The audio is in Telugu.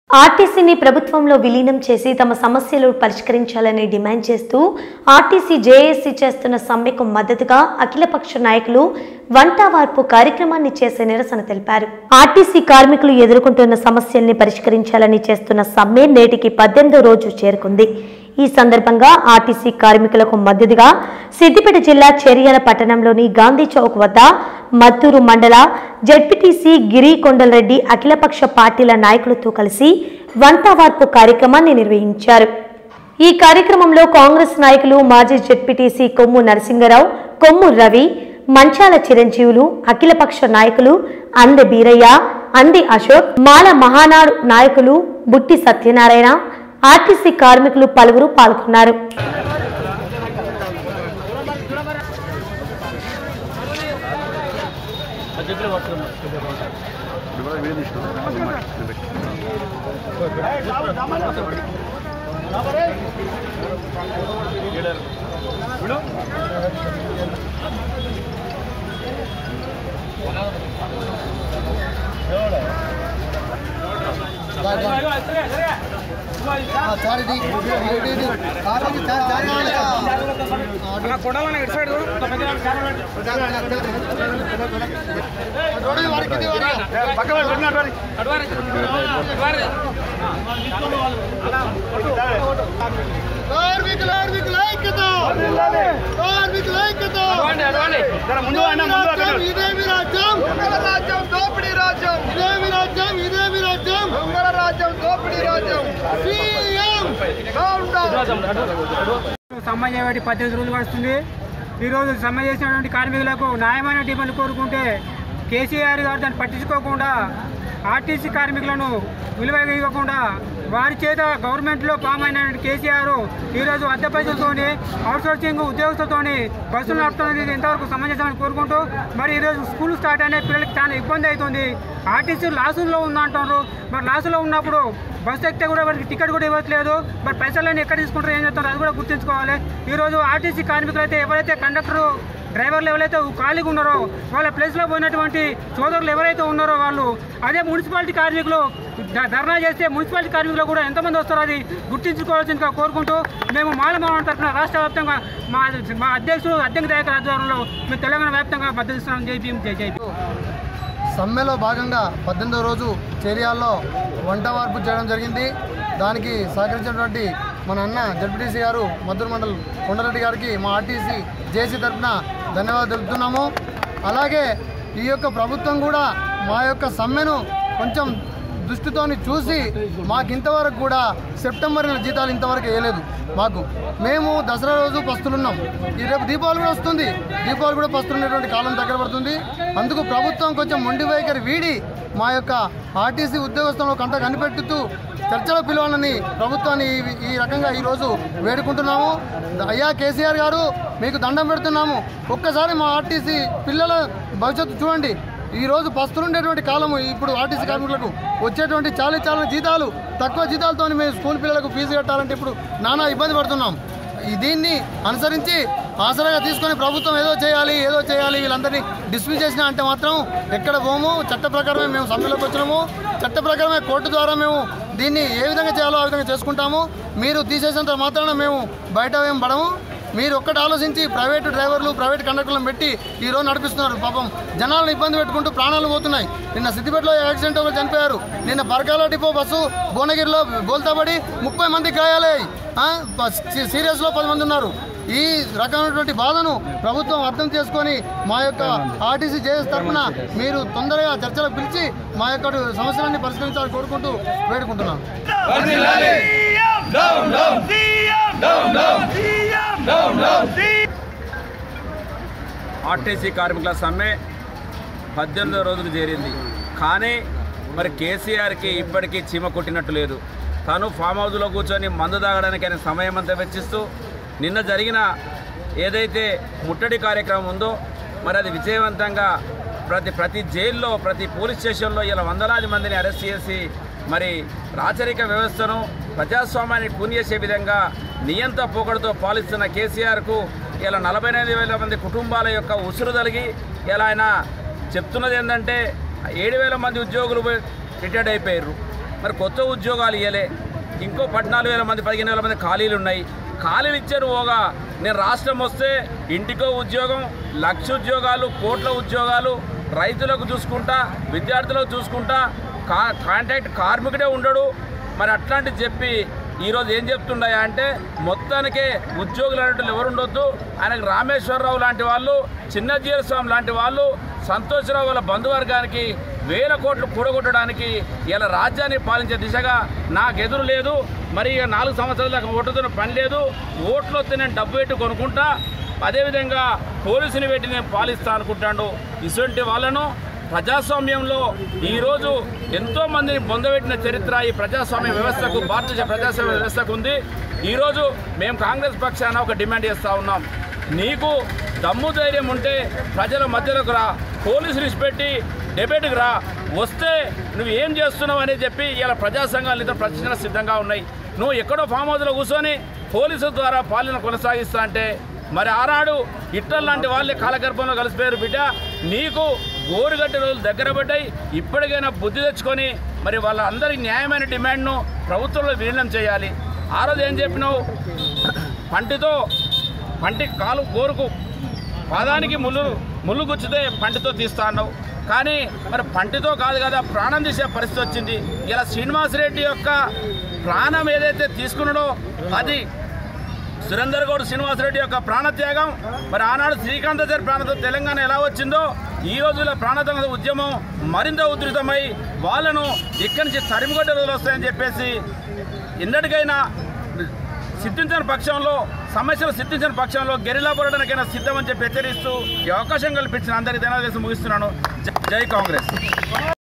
ఆర్టీసీని ప్రభుత్వంలో విలీనం చేసి తమ సమస్యలు పరిష్కరించాలని డిమాండ్ చేస్తూ ఆర్టీసీ జేఏసీ చేస్తున్న సమ్మెకు మద్దతుగా అఖిలపక్ష నాయకులు వంట వార్పు కార్యక్రమాన్ని చేసే నిరసన తెలిపారు ఆర్టీసీ కార్మికులు ఎదుర్కొంటున్న సమస్యల్ని పరిష్కరించాలని చేస్తున్న సమ్మె నేటికి పద్దెనిమిదో రోజు చేరుకుంది ఈ సందర్భంగా ఆర్టీసీ కార్మికులకు మద్దతుగా సిద్దిపేట జిల్లా చెరియల పట్టణంలోని గాంధీ చౌక్ వద్ద మద్దూరు మండల జడ్పీటీసీ గిరి కొండలరెడ్డి అఖిలపక్ష పార్టీల నాయకులతో కలిసి వంటవార్పు కార్యక్రమాన్ని నిర్వహించారు ఈ కార్యక్రమంలో కాంగ్రెస్ నాయకులు మాజీ జడ్పీటీసీ కొమ్ము నరసింగరావు కొమ్ము రవి మంచాల చిరంజీవులు అఖిలపక్ష నాయకులు అందె బీరయ్య అంది అశోక్ మాల మహానాడు నాయకులు బుట్టి సత్యనారాయణ ఆర్టీసీ కార్మికులు పలువురు పాల్గొన్నారు కార్మికుల కార్మికుల ఐక్యత కార్మికుల ఐక్యత ముందు అన్న ముందు అక్కడ ఇదేమి రాజ్యం దొంగల రాజ్యం దోపిడీ రాజ్యం ఇదేమి రాజ్యం ఇదేమి రాజ్యం దొంగల రాజ్యం దోపిడీ రాజ్యం సీఎం డౌన్ డౌన్ సమ్మె చేయబట్టి పద్దెనిమిది రోజులు గడుస్తుంది ఈరోజు సమ్మె చేసినటువంటి కార్మికులకు న్యాయమైన డిమాండ్లు కోరుకుంటే కేసీఆర్ గారు దాన్ని పట్టించుకోకుండా ఆర్టీసీ కార్మికులను విలువ ఇవ్వకుండా వారి చేత గవర్నమెంట్లో ఫామ్ అయిన కేసీఆర్ ఈరోజు అద్దె పైసలతోని అవుట్సోర్సింగ్ ఉద్యోగస్తులతోని బస్సులు నడుపుతున్నది ఎంతవరకు సమంజసమని కోరుకుంటూ మరి ఈరోజు స్కూల్ స్టార్ట్ అయిన పిల్లలకి చాలా ఇబ్బంది అవుతుంది ఆర్టీసీ లాసుల్లో ఉందంటారు మరి లాసులో ఉన్నప్పుడు బస్సు ఎక్కితే కూడా వారికి టికెట్ కూడా ఇవ్వట్లేదు మరి పైసలన్నీ ఎక్కడ తీసుకుంటారు ఏం చేస్తారు అది కూడా గుర్తుంచుకోవాలి ఈరోజు ఆర్టీసీ కార్మికులు అయితే ఎవరైతే కండక్టర్ డ్రైవర్లు ఎవరైతే ఖాళీగా ఉన్నారో వాళ్ళ ప్లేస్లో పోయినటువంటి సోదరులు ఎవరైతే ఉన్నారో వాళ్ళు అదే మున్సిపాలిటీ కార్మికులు ధ- ధర్నా చేస్తే మున్సిపాలిటీ కార్మికులు కూడా ఎంతమంది వస్తారో అది గుర్తించుకోవాల్సిందిగా కోరుకుంటూ మేము మాలమోహన్ తరఫున రాష్ట్ర వ్యాప్తంగా మా మా అధ్యక్షుడు అధ్యక్ష నాయకుల ఆధ్వర్యంలో మేము తెలంగాణ వ్యాప్తంగా మద్దతిస్తున్నాం జై భీమ్ జై జై భీమ్. సమ్మెలో భాగంగా పద్దెనిమిదవ రోజు చేరియాల్లో వంట వార్పు చేయడం జరిగింది దానికి సహకరించినటువంటి మన అన్న జడ్పీటీసీ గారు మద్దూరు మండల్ కొండరెడ్డి గారికి మా ఆర్టీసీ జేసీ తరఫున ధన్యవాదాలు తెలుపుతున్నాము అలాగే ఈ యొక్క ప్రభుత్వం కూడా మా యొక్క సమ్మెను కొంచెం దృష్టితోని చూసి మాకు ఇంతవరకు కూడా సెప్టెంబర్ నెల జీతాలు ఇంతవరకు వేయలేదు మాకు మేము దసరా రోజు పస్తులున్నాం ఈ రేపు దీపావళి కూడా వస్తుంది దీపావళి కూడా పస్తులున్నటువంటి కాలం దగ్గర పడుతుంది అందుకు ప్రభుత్వం కొంచెం మొండి వైఖరి వీడి మా యొక్క ఆర్టీసీ ఉద్యోగస్తులను కంట కనిపెట్టుతూ చర్చలో పిలవాలని ప్రభుత్వాన్ని ఈ- ఈ రకంగా ఈరోజు వేడుకుంటున్నాము అయ్యా కేసీఆర్ గారు మీకు దండం పెడుతున్నాము ఒక్కసారి మా ఆర్టీసీ పిల్లల భవిష్యత్తు చూడండి ఈ రోజు పస్తులుండేటువంటి కాలము ఇప్పుడు ఆర్టీసీ కార్మికులకు వచ్చేటువంటి చాలా చాలా జీతాలు తక్కువ జీతాలతో మేము స్కూల్ పిల్లలకు ఫీజు కట్టాలంటే ఇప్పుడు నానా ఇబ్బంది పడుతున్నాం ఈ దీన్ని అనుసరించి ఆసరాగా తీసుకొని ప్రభుత్వం ఏదో చేయాలి ఏదో చేయాలి వీళ్ళందరినీ డిస్మిస్ చేసినా అంటే మాత్రం ఎక్కడ పోము చట్ట ప్రకారమే మేము సమ్మెలోకి వచ్చినాము చట్ట ప్రకారమే కోర్టు ద్వారా మేము దీన్ని ఏ విధంగా చేయాలో ఆ విధంగా చేసుకుంటాము మీరు తీసేసినంత మాత్రాన మేము బయట ఏం పడము మీరు ఒక్కటి ఆలోచించి ప్రైవేటు డ్రైవర్లు ప్రైవేట్ కండక్టర్లను పెట్టి ఈ రోజు నడిపిస్తున్నారు పాపం జనాలను ఇబ్బంది పెట్టుకుంటూ ప్రాణాలు పోతున్నాయి నిన్న సిద్దిపేటలో యాక్సిడెంట్ ఒకరు చనిపోయారు నిన్న పరకాల డిపో బస్సు భువనగిరిలో బోల్తాబడి ముప్పై మంది గాయాలయ్యాయి ఆ, ప- సీ- సీరియస్లో పది మంది ఉన్నారు ఈ రకమైనటువంటి బాధను ప్రభుత్వం అర్థం చేసుకొని మా యొక్క ఆర్టీసీ జేఎస్ తరఫున మీరు తొందరగా చర్చలకు పిలిచి మా యొక్క సమస్యలన్నీ పరిష్కరించాలని కోరుకుంటూ వేడుకుంటున్నాను ఆర్టీసీ కార్మికుల సమ్మె పద్దెనిమిదో రోజుకు చేరింది కానీ మరి కేసీఆర్కి ఇప్పటికీ చీమ కొట్టినట్టు లేదు తను ఫామ్ హౌస్లో కూర్చొని మందు తాగడానికి ఆయన సమయం అంతా వెచ్చిస్తూ నిన్న జరిగిన ఏదైతే ముట్టడి కార్యక్రమం ఉందో మరి అది విజయవంతంగా ప్రతి ప్రతి జైల్లో ప్రతి పోలీస్ స్టేషన్లో ఇలా వందలాది మందిని అరెస్ట్ చేసి మరి రాచరిక వ్యవస్థను ప్రజాస్వామ్యాన్ని కూని చేసే విధంగా నియంత పోకడతో పాలిస్తున్న కేసీఆర్కు ఇలా నలభై ఎనిమిది వేల మంది కుటుంబాల యొక్క ఉసురు తలిగి ఇలా ఆయన చెప్తున్నది ఏంటంటే ఏడు వేల మంది ఉద్యోగులు రిటైర్డ్ అయిపోయారు మరి కొత్త ఉద్యోగాలు ఇవ్వలే ఇంకో పద్నాలుగు వేల మంది పదిహేను వేల మంది ఖాళీలు ఉన్నాయి ఖాళీలు ఇచ్చారు పోగా నేను రాష్ట్రం వస్తే ఇంటికో ఉద్యోగం లక్ష ఉద్యోగాలు కోట్ల ఉద్యోగాలు రైతులకు చూసుకుంటా విద్యార్థులకు చూసుకుంటా కా కాంట్రాక్ట్ కార్మికుడే ఉండడు మరి అట్లాంటి చెప్పి ఈరోజు ఏం చెప్తుండయా అంటే మొత్తానికే ఉద్యోగులు అనేటువంటి ఎవరు ఉండొద్దు ఆయనకు రామేశ్వరరావు లాంటి వాళ్ళు చిన్నజీర స్వామి లాంటి వాళ్ళు సంతోషరావు వాళ్ళ బంధువర్గానికి వేల కోట్లు కూడగొట్టడానికి ఇలా రాజ్యాన్ని పాలించే దిశగా నాకు ఎదురు లేదు మరి ఇక నాలుగు సంవత్సరాల దాకా ఓటుతున్న పని లేదు ఓట్లు వస్తే నేను డబ్బు పెట్టి కొనుక్కుంటా అదేవిధంగా పోలీసుని పెట్టి నేను పాలిస్తా అనుకుంటాడు ఇటువంటి వాళ్ళను ప్రజాస్వామ్యంలో ఈరోజు ఎంతో మందిని పొందబెట్టిన చరిత్ర ఈ ప్రజాస్వామ్య వ్యవస్థకు భారతదేశ ప్రజాస్వామ్య వ్యవస్థకు ఉంది ఈరోజు మేము కాంగ్రెస్ పక్షాన ఒక డిమాండ్ చేస్తూ ఉన్నాం నీకు దమ్ము ధైర్యం ఉంటే ప్రజల మధ్యలోకి రా పోలీసులు ఇచ్చిపెట్టి డెబేట్కి రా వస్తే నువ్వు ఏం చేస్తున్నావు అని చెప్పి ఇలా ప్రజా సంఘాలు ఇతర ప్రశ్న సిద్ధంగా ఉన్నాయి నువ్వు ఎక్కడో ఫామ్ హౌస్లో కూర్చొని పోలీసుల ద్వారా పాలన కొనసాగిస్తా అంటే మరి ఆనాడు ఇట్టల్ లాంటి వాళ్ళే కాలగర్భంలో కలిసిపోయారు బిడ్డ నీకు గోరుగట్టి రోజులు దగ్గర పడ్డాయి ఇప్పటికైనా బుద్ధి తెచ్చుకొని మరి వాళ్ళ అందరి న్యాయమైన డిమాండ్ను ప్రభుత్వంలో విలీనం చేయాలి ఆ రోజు ఏం చెప్పినావు పంటితో పంటి కాలు గోరుకు పాదానికి ముళ్ళు ముళ్ళు గుచ్చితే పంటితో తీస్తా అన్నావు కానీ మరి పంటితో కాదు కదా ప్రాణం తీసే పరిస్థితి వచ్చింది ఇలా శ్రీనివాసరెడ్డి యొక్క ప్రాణం ఏదైతే తీసుకున్నాడో అది సురేందర్ గౌడ్ శ్రీనివాసరెడ్డి యొక్క ప్రాణత్యాగం మరి ఆనాడు శ్రీకాంతాచారి ప్రాణతో తెలంగాణ ఎలా వచ్చిందో ఈ రోజుల ప్రాణత్యాగ ఉద్యమం మరింత ఉధృతమై వాళ్ళను ఇక్కడి నుంచి తరిమికొట్టే రోజులు వస్తాయని చెప్పేసి ఎన్నటికైనా సిద్ధించిన పక్షంలో సమస్యలు సిద్ధించిన పక్షంలో గెరిలా పోరాటానికైనా సిద్ధమని చెప్పి హెచ్చరిస్తూ ఈ అవకాశం కల్పించిన అందరికీ ధన్యవాదాలు ముగిస్తున్నాను జై- జై కాంగ్రెస్